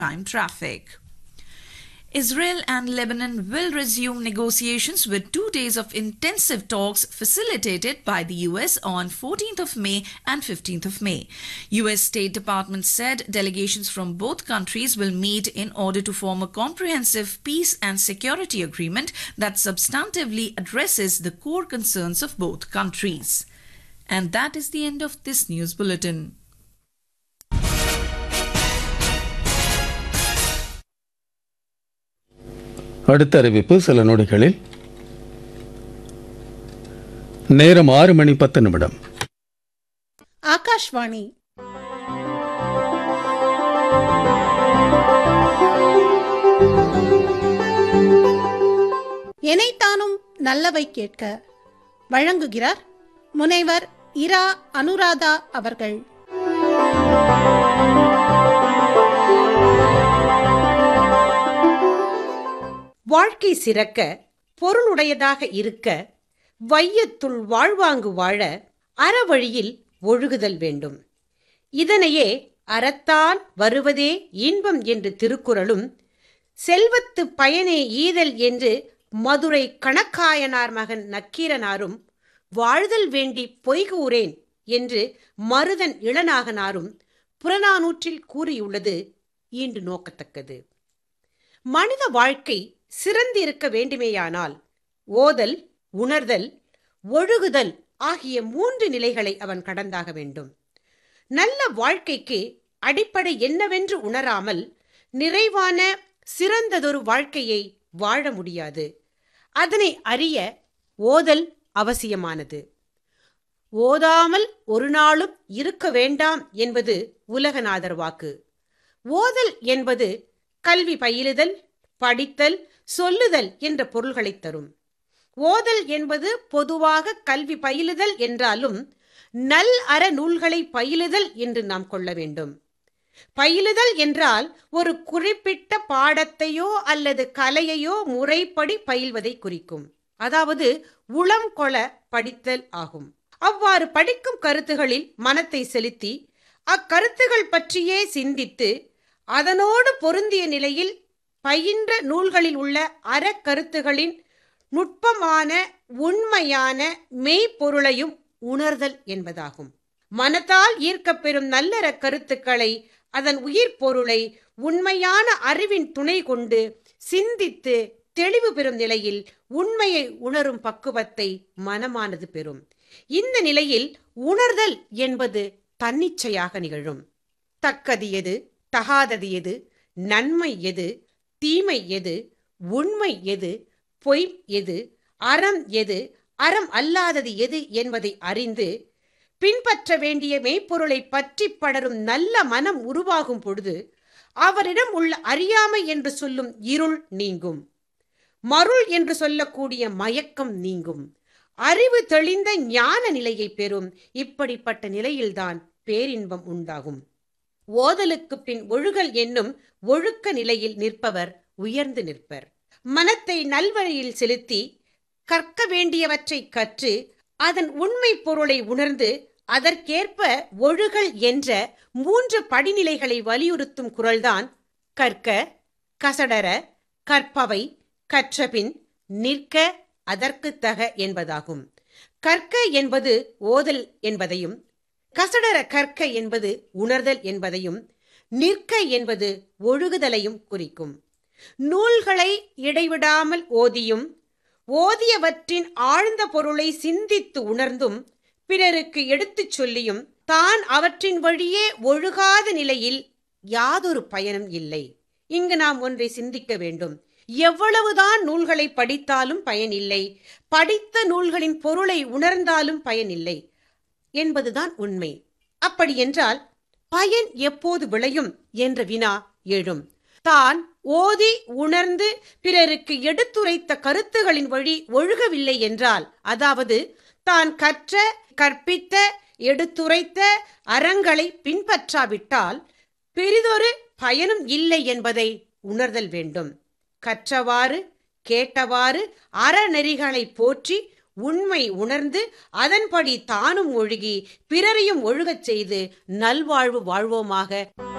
time traffic. Israel and Lebanon will resume negotiations with two days of intensive talks facilitated by the US on 14th of May and 15th of May. US State Department said delegations from both countries will meet in order to form a comprehensive peace and security agreement that substantively addresses the core concerns of both countries. And that is the end of this news bulletin. அடுத்த அறிவிப்பு சில நொடிகளில் நேரம் ஆறு மணி பத்து நிமிடம் ஆகாஷ்வாணி எனைத்தானும் நல்லவை கேட்க வழங்குகிறார் முனைவர் இரா அனுராதா அவர்கள் வாழ்க்கை சிறக்க பொருளுடையதாக இருக்க வையத்துள் வாழ்வாங்கு வாழ அறவழியில் ஒழுகுதல் வேண்டும் இதனையே அறத்தால் வருவதே இன்பம் என்று திருக்குறளும் செல்வத்து பயனே ஈதல் என்று மதுரை கணக்காயனார் மகன் நக்கீரனாரும் வாழ்தல் வேண்டி பொய்கூறேன் என்று மருதன் இளநாகனாரும் புறநானூற்றில் கூறியுள்ளது ஈண்டு நோக்கத்தக்கது மனித வாழ்க்கை சிறந்திருக்க வேண்டுமேயானால் ஓதல் உணர்தல் ஒழுகுதல் ஆகிய மூன்று நிலைகளை அவன் கடந்தாக வேண்டும் நல்ல வாழ்க்கைக்கு அடிப்படை என்னவென்று உணராமல் நிறைவான சிறந்ததொரு வாழ்க்கையை வாழ முடியாது அதனை அறிய ஓதல் அவசியமானது ஓதாமல் ஒரு நாளும் இருக்க வேண்டாம் என்பது உலகநாதர் வாக்கு ஓதல் என்பது கல்வி பயிலுதல் படித்தல் சொல்லுதல் என்ற பொருள்களை தரும் ஓதல் என்பது பொதுவாக கல்வி பயிலுதல் என்றாலும் நல் அற நூல்களை பயிலுதல் என்று நாம் கொள்ள வேண்டும் பயிலுதல் என்றால் ஒரு குறிப்பிட்ட பாடத்தையோ அல்லது கலையையோ முறைப்படி பயில்வதை குறிக்கும் அதாவது உளம் கொள படித்தல் ஆகும் அவ்வாறு படிக்கும் கருத்துகளில் மனத்தை செலுத்தி அக்கருத்துகள் பற்றியே சிந்தித்து அதனோடு பொருந்திய நிலையில் பயின்ற நூல்களில் உள்ள அறக்கருத்துகளின் நுட்பமான உண்மையான மெய்ப்பொருளையும் உணர்தல் என்பதாகும் மனத்தால் ஈர்க்கப்பெறும் நல்லற கருத்துக்களை அதன் உயிர் பொருளை உண்மையான அறிவின் துணை கொண்டு சிந்தித்து தெளிவு பெறும் நிலையில் உண்மையை உணரும் பக்குவத்தை மனமானது பெறும் இந்த நிலையில் உணர்தல் என்பது தன்னிச்சையாக நிகழும் தக்கது எது தகாதது எது நன்மை எது தீமை எது உண்மை எது பொய் எது அறம் எது அறம் அல்லாதது எது என்பதை அறிந்து பின்பற்ற வேண்டிய மெய்ப்பொருளை பற்றி படரும் நல்ல மனம் உருவாகும் பொழுது அவரிடம் உள்ள அறியாமை என்று சொல்லும் இருள் நீங்கும் மருள் என்று சொல்லக்கூடிய மயக்கம் நீங்கும் அறிவு தெளிந்த ஞான நிலையை பெறும் இப்படிப்பட்ட நிலையில்தான் பேரின்பம் உண்டாகும் ஓதலுக்கு பின் ஒழுகல் என்னும் ஒழுக்க நிலையில் நிற்பவர் உயர்ந்து நிற்பர் மனத்தை நல்வழியில் செலுத்தி கற்க வேண்டியவற்றை கற்று அதன் உண்மை பொருளை உணர்ந்து அதற்கேற்ப ஒழுகல் என்ற மூன்று படிநிலைகளை வலியுறுத்தும் குரல்தான் கற்க கசடர கற்பவை கற்றபின் நிற்க அதற்கு தக என்பதாகும் கற்க என்பது ஓதல் என்பதையும் கசடர கற்க என்பது உணர்தல் என்பதையும் நிற்க என்பது ஒழுகுதலையும் குறிக்கும் நூல்களை இடைவிடாமல் ஓதியும் ஓதியவற்றின் ஆழ்ந்த பொருளை சிந்தித்து உணர்ந்தும் பிறருக்கு எடுத்துச் சொல்லியும் தான் அவற்றின் வழியே ஒழுகாத நிலையில் யாதொரு பயனும் இல்லை இங்கு நாம் ஒன்றை சிந்திக்க வேண்டும் எவ்வளவுதான் நூல்களை படித்தாலும் பயனில்லை படித்த நூல்களின் பொருளை உணர்ந்தாலும் பயனில்லை என்பதுதான் உண்மை அப்படி என்றால் பயன் எப்போது விளையும் என்ற வினா எழும் தான் ஓதி உணர்ந்து பிறருக்கு எடுத்துரைத்த கருத்துகளின் வழி ஒழுகவில்லை என்றால் அதாவது தான் கற்ற கற்பித்த எடுத்துரைத்த அறங்களை பின்பற்றாவிட்டால் பெரிதொரு பயனும் இல்லை என்பதை உணர்தல் வேண்டும் கற்றவாறு கேட்டவாறு அறநெறிகளை போற்றி உண்மை உணர்ந்து அதன்படி தானும் ஒழுகி பிறரையும் ஒழுகச் செய்து நல்வாழ்வு வாழ்வோமாக